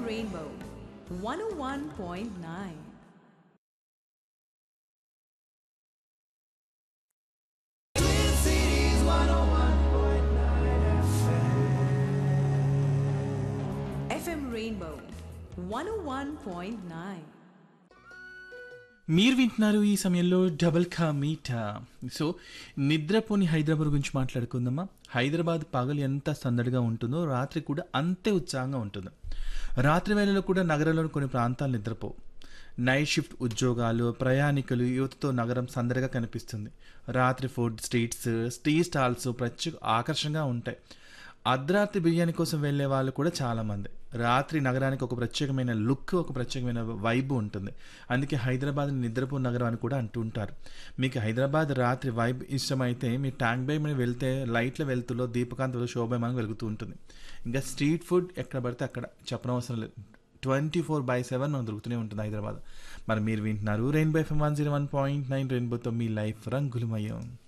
Rainbow 101.9. FM Rainbow 101.9. మీరు వింటున్నారు ఈ సమయంలో డబల్ కా మీఠా సో నిద్రపోని హైదరాబాద్ గురించి మాట్లాడుకుందామా హైదరాబాద్ పగలు ఎంత సందడిగా ఉంటుందో రాత్రి కూడా అంతే ఉత్సాహంగా ఉంటుంది రాత్రి వేళలో కూడా నగరంలోని కొన్ని ప్రాంతాలు నిద్రపో నైట్ షిఫ్ట్ ఉద్యోగాలు ప్రయాణికులు యువతతో నగరం సందడిగా కనిపిస్తుంది రాత్రి ఫుడ్ స్ట్రీట్స్ టీ స్టాల్స్ ప్రత్యేక ఆకర్షణగా ఉంటాయి అర్ధరాత్రి బిర్యానీ కోసం వెళ్ళే వాళ్ళు కూడా చాలామంది రాత్రి నగరానికి ఒక ప్రత్యేకమైన లుక్ ఒక ప్రత్యేకమైన వైబ్ ఉంటుంది అందుకే హైదరాబాద్ నిద్రపో నగరం అని కూడా అంటూ ఉంటారు మీకు హైదరాబాద్ రాత్రి వైబ్ ఇష్టమైతే మీ ట్యాంక్ బై మీద వెళ్తే లైట్ల వెళ్తులో దీపకాంతలో శోభమానం వెలుగుతూ ఉంటుంది ఇంకా స్ట్రీట్ ఫుడ్ ఎక్కడ పడితే అక్కడ చెప్పనవసరం లేదు ట్వంటీ ఫోర్ బై సెవెన్ మనకు దొరుకుతూనే ఉంటుంది హైదరాబాద్ మరి మీరు వింటున్నారు rainbow FM one zero one point nine రెయిన్బోతో మీ లైఫ్ రంగులమయం